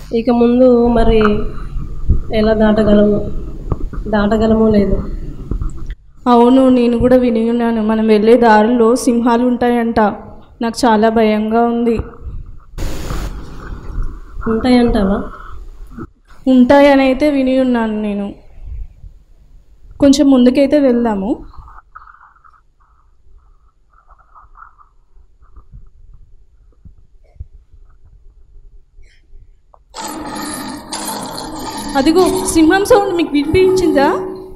ఇక ముందు మరి ఎలా దాటగలము దాటగలమో లేదు అవును నేను కూడా విని ఉన్నాను మనం వెళ్ళే దారిలో సింహాలు ఉంటాయంట నాకు చాలా భయంగా ఉంది ఉంటాయంటావా ఉంటాయని అయితే విని ఉన్నాను నేను కొంచెం ముందుకైతే వెళ్దాము అదిగో సింహం సౌండ్ మీకు వినిపించిందా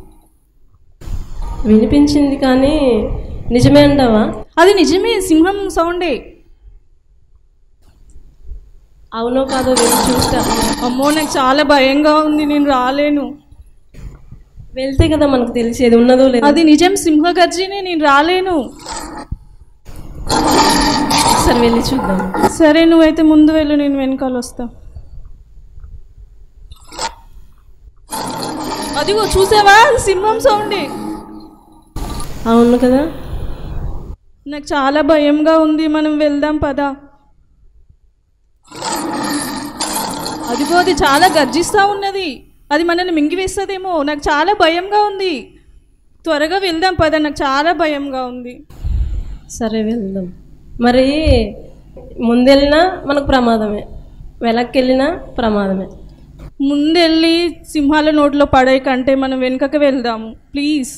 వినిపించింది కానీ నిజమే అంటావా అది నిజమే సింహం సౌండే అవునో కాదో వెళ్ళి చూస్తా అమ్మో నాకు చాలా భయంగా ఉంది నేను రాలేను వెళ్తే కదా మనకు తెలిసేది ఉన్నదో లేదో అది నిజం సింహ గర్జనే నేను రాలేను ఒకసారి వెళ్ళి చూద్దాం సరే నువ్వైతే ముందు వెళ్ళు నేను వెనకాల వస్తా అదిగో చూసావా సింహం సౌండే అవును కదా నాకు చాలా భయంగా ఉంది మనం వెళ్దాం పదా అదిగో అది చాలా గర్జిస్తూ ఉన్నది అది మనల్ని మింగివేస్తుందేమో నాకు చాలా భయంగా ఉంది త్వరగా వెళ్దాం పద నాకు చాలా భయంగా ఉంది సరే వెళ్దాం మరి ముందెళ్ళినా మనకు ప్రమాదమే వెనక్కి వెళ్ళినా ప్రమాదమే ముందెళ్ళి సింహాల నోట్లో పడే కంటే మనం వెనుకకి వెళ్దాము ప్లీజ్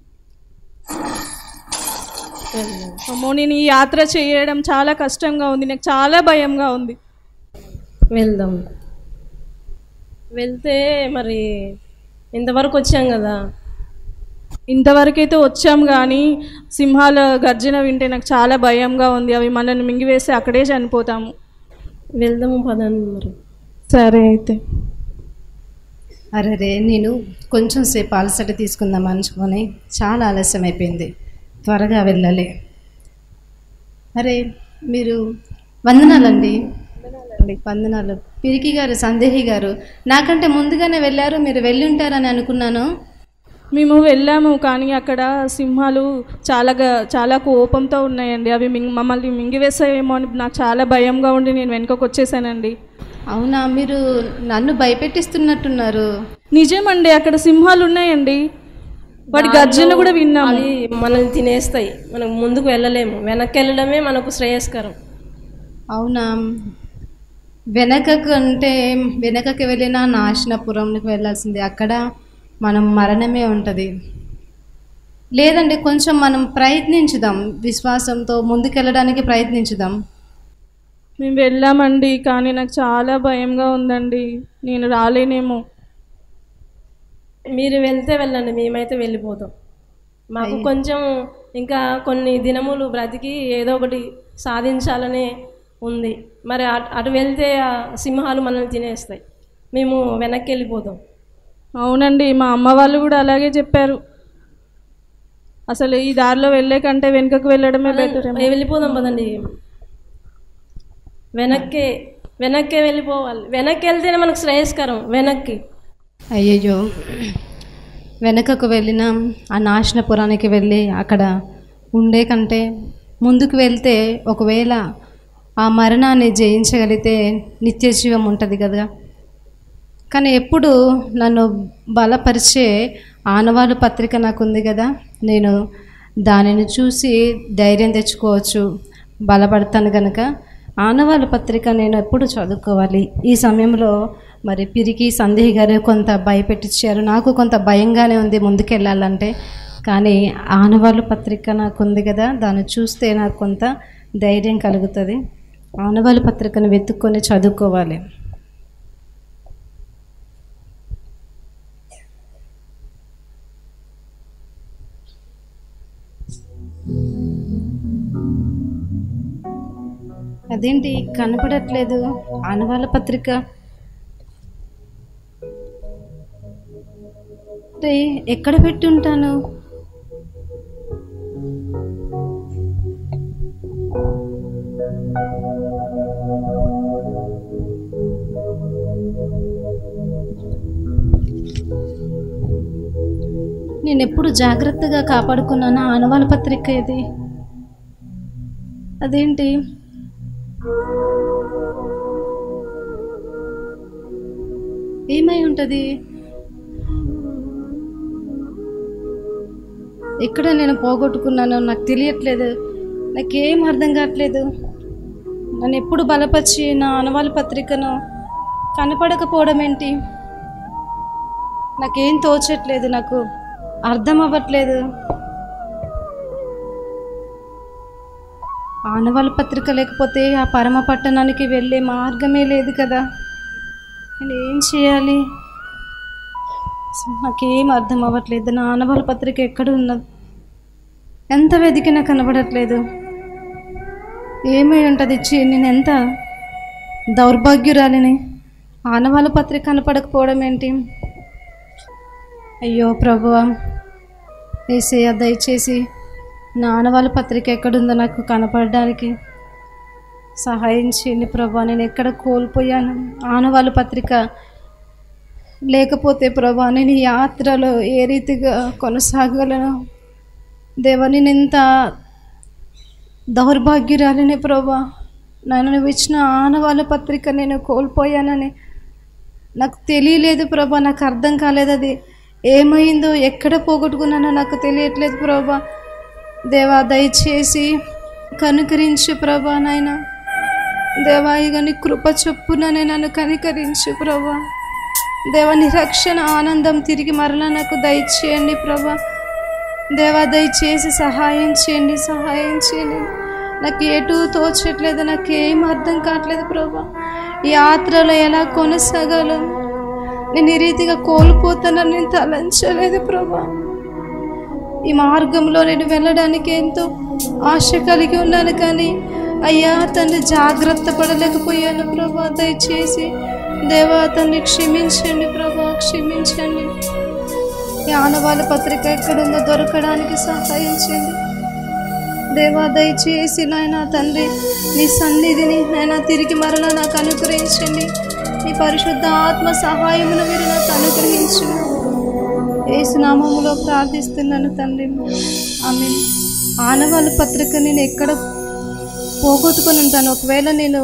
వెళ్దాం అమ్మో నేను ఈ యాత్ర చేయడం చాలా కష్టంగా ఉంది నాకు చాలా భయంగా ఉంది వెళ్దాం వెళ్తే మరి ఇంతవరకు వచ్చాం కదా ఇంతవరకైతే వచ్చాం కానీ సింహాల గర్జన వింటే నాకు చాలా భయంగా ఉంది అవి మనల్ని మింగివేస్తే అక్కడే చనిపోతాము వెళ్దాము పదండి మరి సరే అయితే అరే రే నేను కొంచెం సేపు అలసట తీసుకుందాం అనుకుని చాలా ఆలస్యం అయిపోయింది త్వరగా వెళ్ళాలి అరే మీరు వందనాలండి వందనాలు పిరికి గారు సందేహి గారు నాకంటే ముందుగానే వెళ్ళారు మీరు వెళ్ళి ఉంటారని అనుకున్నాను మేము వెళ్ళాము కానీ అక్కడ సింహాలు చాలా గ- చాలా కోపంతో ఉన్నాయండి అవి మింగ్ మమ్మల్ని మింగివేస్తాయేమో అని నాకు చాలా భయంగా ఉండి నేను వెనుకకు వచ్చేసానండి అవునా మీరు నన్ను భయపెట్టిస్తున్నట్టున్నారు నిజమండి అక్కడ సింహాలు ఉన్నాయండి వాడి గర్జన కూడా విన్నాము అవి మనల్ని తినేస్తాయి మనం ముందుకు వెళ్ళలేము వెనక్కి వెళ్ళడమే మనకు శ్రేయస్కరం అవునా వెనకకు అంటే వెనకకి వెళ్ళినా నాశనపురంకి వెళ్ళాల్సిందే అక్కడ మనం మరణమే ఉంటుంది లేదండి కొంచెం మనం ప్రయత్నించుదాం విశ్వాసంతో ముందుకెళ్ళడానికి ప్రయత్నించుదాం మేము వెళ్ళామండి కానీ నాకు చాలా భయంగా ఉందండి నేను రాలేనేమో మీరు వెళ్తే వెళ్ళండి మేమైతే వెళ్ళిపోతాం మాకు కొంచెం ఇంకా కొన్ని దినములు బ్రతికి ఏదో ఒకటి సాధించాలనే ఉంది మరి అటు అటు వెళ్తే ఆ సింహాలు మనల్ని తినేస్తాయి మేము వెనక్కి వెళ్ళిపోతాం అవునండి మా అమ్మ వాళ్ళు కూడా అలాగే చెప్పారు అసలు ఈ దారిలో వెళ్ళే కంటే వెనుకకు వెళ్ళడమే బెటర్ ఏ వెళ్ళిపోదాం పదండి వెనక్కి వెనక్కే వెళ్ళిపోవాలి వెనక్కి వెళ్తేనే మనకు శ్రేయస్కరం వెనక్కి అయ్యయ్యో వెనకకు వెళ్ళిన ఆ నాశనపురానికి వెళ్ళి అక్కడ ఉండే కంటే ముందుకు వెళ్తే ఒకవేళ ఆ మరణాన్ని జయించగలిగితే నిత్య జీవం ఉంటుంది కదా కానీ ఎప్పుడు నన్ను బలపరిచే ఆనవాలు పత్రిక నాకు ఉంది కదా నేను దానిని చూసి ధైర్యం తెచ్చుకోవచ్చు బలపడతాను కనుక ఆనవాళ్ళ పత్రిక నేను ఎప్పుడు చదువుకోవాలి ఈ సమయంలో మరి పిరికి సందేహి గారు కొంత భయపెట్టించారు నాకు కొంత భయంగానే ఉంది ముందుకెళ్ళాలంటే కానీ ఆనవాళ్ళ పత్రిక నాకు ఉంది కదా దాన్ని చూస్తే నాకు కొంత ధైర్యం కలుగుతుంది ఆనవాళ్ళ పత్రికను వెతుక్కొని చదువుకోవాలి అదేంటి కనపడట్లేదు ఆనవాళ్ళ పత్రిక రే ఎక్కడ పెట్టి ఉంటాను నేను ఎప్పుడు జాగ్రత్తగా కాపాడుకున్నాను ఆనవాళ్ళ పత్రిక ఇది అదేంటి ఏమై ఉంటుంది ఎక్కడ నేను పోగొట్టుకున్నానో నాకు తెలియట్లేదు నాకేం అర్థం కావట్లేదు నన్ను ఎప్పుడు బలపరిచి నా అనువాల పత్రికను కనపడకపోవడం ఏంటి నాకేం తోచట్లేదు నాకు అర్థం అవ్వట్లేదు ఆనవాళ్ళ పత్రిక లేకపోతే ఆ పరమ పట్టణానికి వెళ్ళే మార్గమే లేదు కదా నేను ఏం చేయాలి అసలు నాకేం అర్థం అవ్వట్లేదు నా ఆనవాళ్ళ పత్రిక ఎక్కడ ఉన్నది ఎంత వెతికినా కనబడట్లేదు ఏమై ఉంటుంది ఇచ్చి నేను ఎంత దౌర్భాగ్యురాలిని ఆనవాళ్ళ పత్రిక కనపడకపోవడం ఏంటి అయ్యో ప్రభువా ఏసయ్య దయచేసి నా ఆనవాళ్ళ పత్రిక ఎక్కడుందో నాకు కనపడడానికి సహాయం చేయండి ప్రభా నేను ఎక్కడ కోల్పోయాను ఆనవాళ్ళ పత్రిక లేకపోతే ప్రభా నేను ఈ యాత్రలో ఏ రీతిగా కొనసాగలను దేవా నేను ఎంత దౌర్భాగ్యురాలని ప్రభా నన్ను నువ్వు ఇచ్చిన ఆనవాళ్ళ పత్రిక నేను కోల్పోయానని నాకు తెలియలేదు ప్రభా నాకు అర్థం కాలేదు అది ఏమైందో ఎక్కడ పోగొట్టుకున్నానో నాకు తెలియట్లేదు ప్రభా దేవా దయచేసి కనుకరించు ప్రభా నాయన దేవా ఇక నీ కృప చొప్పుననే నన్ను కనికరించు ప్రభా దేవా నీ రక్షణ ఆనందం తిరిగి మరలా నాకు దయచేయండి ప్రభా దేవా దయచేసి సహాయం చేయండి సహాయం చేయండి నాకు ఎటు తోచట్లేదు నాకు ఏం అర్థం కావట్లేదు ప్రభా ఈ యాత్రలో ఎలా కొనసాగాలో నేను ఈ రీతిగా కోల్పోతానని నేను తలంచలేదు ప్రభా ఈ మార్గంలో నేను వెళ్ళడానికి ఎంతో ఆశ కలిగి ఉన్నాను కానీ అయ్యా తండ్రి జాగ్రత్త పడలేకపోయాను ప్రభా దయచేసి దేవా తండ్రి క్షమించండి ప్రభా క్షమించండి ఈ ఆనవాళ్ళ పత్రిక ఎక్కడుందో దొరకడానికి సహాయం చేయండి దేవా దయచేసి నాయన తండ్రి నీ సన్నిధిని నాయన తిరిగి మరలా నాకు అనుగ్రహించండి నీ పరిశుద్ధ ఆత్మ సహాయమును మీరు నాకు అనుగ్రహించు ఏసునామములో ప్రార్థిస్తున్నాను తండ్రి ఆమె ఆనవాళ్ళ పత్రిక నేను ఎక్కడ పోగొట్టుకొని ఉంటాను ఒకవేళ నేను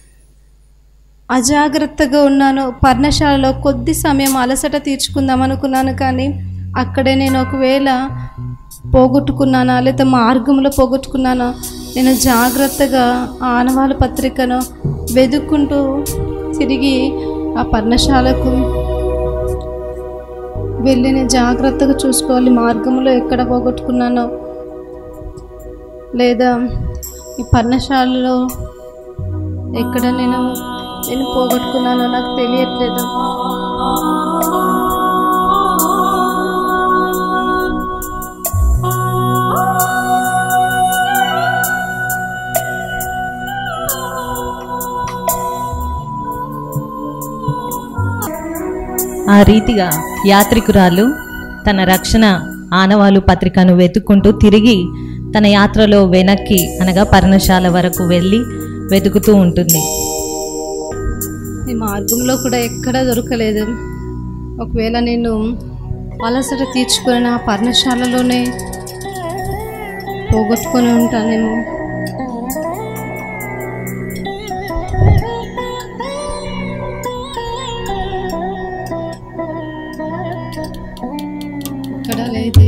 అజాగ్రత్తగా ఉన్నాను పర్ణశాలలో కొద్ది సమయం అలసట తీర్చుకుందాం అనుకున్నాను కానీ అక్కడే నేను ఒకవేళ పోగొట్టుకున్నానా లేదా మార్గంలో పోగొట్టుకున్నానా నేను జాగ్రత్తగా ఆ ఆనవాళ్ళ పత్రికను వెతుక్కుంటూ తిరిగి ఆ పర్ణశాలకు వెళ్ళి నేను జాగ్రత్తగా చూసుకోవాలి మార్గంలో ఎక్కడ పోగొట్టుకున్నానో లేదా ఈ పర్ణశాలలో ఎక్కడ నేను నేను పోగొట్టుకున్నానో నాకు తెలియట్లేదు ఆ రీతిగా యాత్రికురాలు తన రక్షణ ఆనవాలు పత్రికను వెతుక్కుంటూ తిరిగి తన యాత్రలో వెనక్కి అనగా పర్ణశాల వరకు వెళ్ళి వెతుకుతూ ఉంటుంది ఈ మార్గంలో కూడా ఎక్కడ దొరకలేదు ఒకవేళ నేను అలసట తీర్చుకుని ఆ పర్ణశాలలోనే పోగొట్టుకొని ఉంటానేమో ఇక్కడ లేదు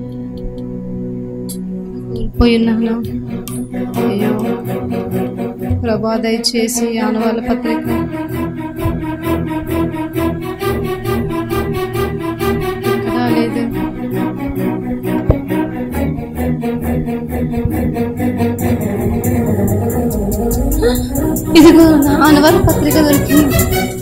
కోల్పోయి ఉన్నాను అయ్యో ప్రభా దయచేసి ఆనవాళ్ళ పత్రిక ఎక్కడా లేదు ఇదిగో నా ఆనవాళ్ళ పత్రిక దొరికింది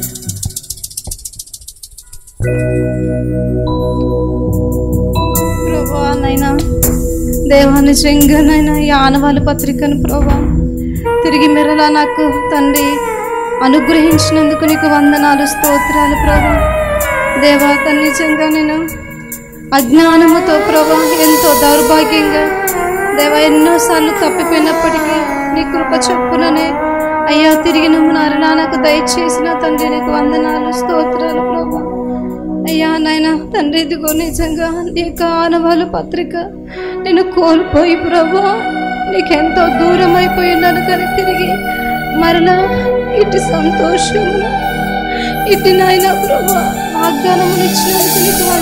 ప్రభా నైనా దేవా నిజంగా నైనా ఈ ఆనవాళ్ళ పత్రికను ప్రభా తిరిగి మెరలా నాకు తండ్రి అనుగ్రహించినందుకు నీకు వందనాలు స్తోత్రాలు ప్రభా దేవా తను నిజంగా నేను అజ్ఞానముతో ప్రభా ఎంతో దౌర్భాగ్యంగా దేవా ఎన్నోసార్లు తప్పిపోయినప్పటికీ నీ కృప చొప్పుననే అయ్యా తిరిగి నమ్మునారు నాకు దయచేసిన తండ్రి నీకు వందనాలు స్తోత్రాలు ప్రభా అయ్యా నాయన తండ్రి ఇదిగో నిజంగా నీ యొక్క ఆనవాళ్ళ పత్రిక నేను కోల్పోయి ప్రభా నీకెంతో దూరం అయిపోయి ఉన్నాను కానీ తిరిగి మరలా ఇటు సంతోషంలో ఇట్టి నాయన ప్రభా వాగ్దానములు ఇచ్చినందుకు నీకు